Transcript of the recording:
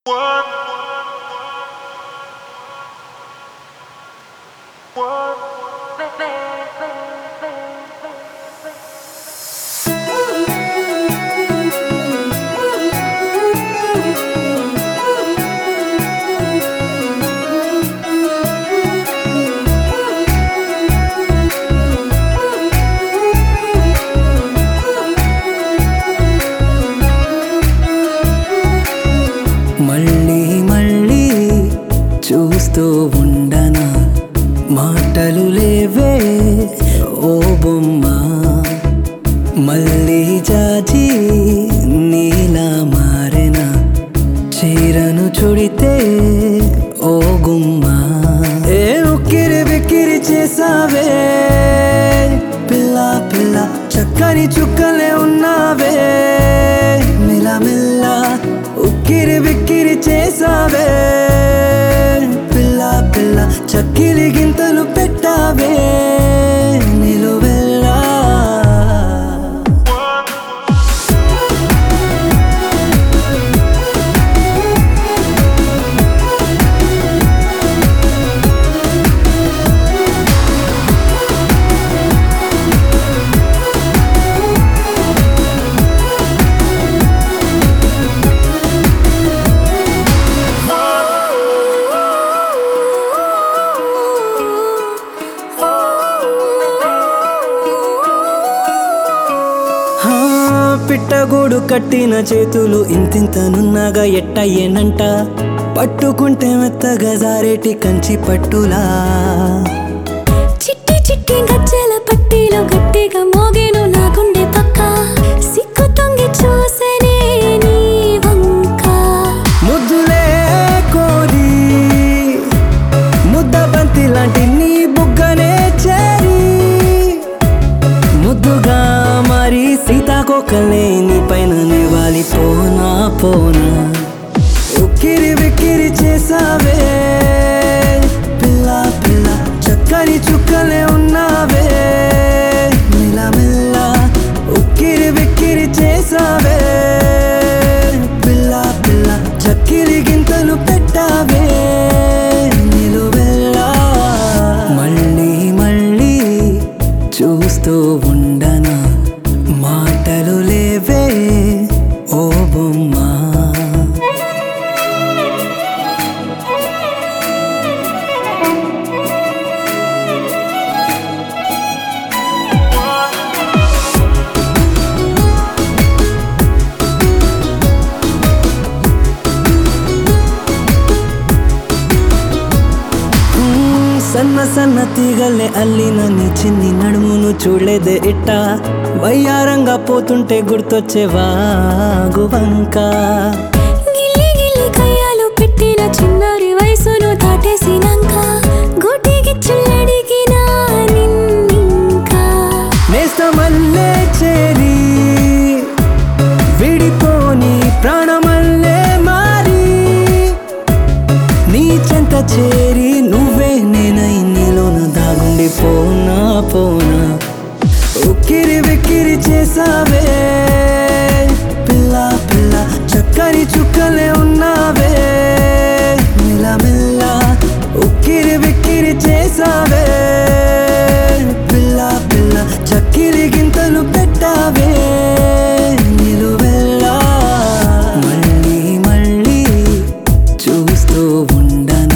మళ్ళీ మళ్ళీ చూస్తూ ఉండనా మాటలు లేవే ఓ బొమ్మ మళ్ళీ జాజి నీలా మారెన చీరను చుడితే ఓ గుమ్మ ఏ ఉక్కిరి బిక్కిరి చేసావే పిల్ల పిల్ల చక్కని చుక్కలే ఉన్నావే మిలమిల్ల ఉక్కిరి బిక్కిరి చేసావే పిల్ల పిల్ల చక్కిలి గింతలు పెట్టావే నిలువెల్లా హా, పిట్టగూడు కట్టిన చేతులు ఇంతింతనున్నగా ఎట్టయ్యేనంట పట్టుకుంటే మెత్తగా జారేటి కంచి పట్టులా చిట్టి చిట్టి గజ్జల పట్టీలో గట్టిగా మోగేను నా గుండె పక్క సిక్కు తొంగి చూసనే నీ వంక ముద్దులే కోరి ముద్ద బంతి లాంటి నీ బుగ్గనే చేరి ముద్దుగా మరి సీతాకోకలే నీ పైన నివాలి పోనా పోనా ఉక్కిరి బిక్కిరి చేసావే పిల్ల పిల్ల చక్కని చుక్కలే ఉన్నావే మిలమిల్ల ఉక్కిరి బిక్కిరి చేసావే పిల్ల పిల్ల చక్కిరి గింతలు పెట్టావే నిలువెల్లా మళ్ళీ మళ్ళీ చూస్తూ ఉండనా మాటలు లేవే ఓ బొమ్మ మ్మ్, సన్న సన్న తీగల్లే అల్లిన నీ చిన్ని నడుమును చూడలేదే ఇట్ట వయ్యారంగా పోతుంటే గుర్తొచ్చేవా గువంక గిల్లి గిల్లి కయ్యాలు పెట్టిన చిన్నారి వయసును దాటేసినాక గోటికి చుల్లడిగిన నిన్నింకా నేస్తమల్లే చేరి విడిపోని ప్రాణమల్లే మారి నీ చెంత చేరి నువ్వే నేనై నీలోన దాగుండి పోనా పోనా ఉక్కిరి బిక్కిరి చేసావే పిల్ల పిల్ల చక్కని చుక్కలే ఉన్నావే మిలమిల్ల ఉక్కిరి బిక్కిరి చేసావే పిల్ల పిల్ల చక్కిరి గింతలు పెట్టావే నిలువెల్లా మళ్ళీ మళ్ళీ చూస్తూ ఉండనా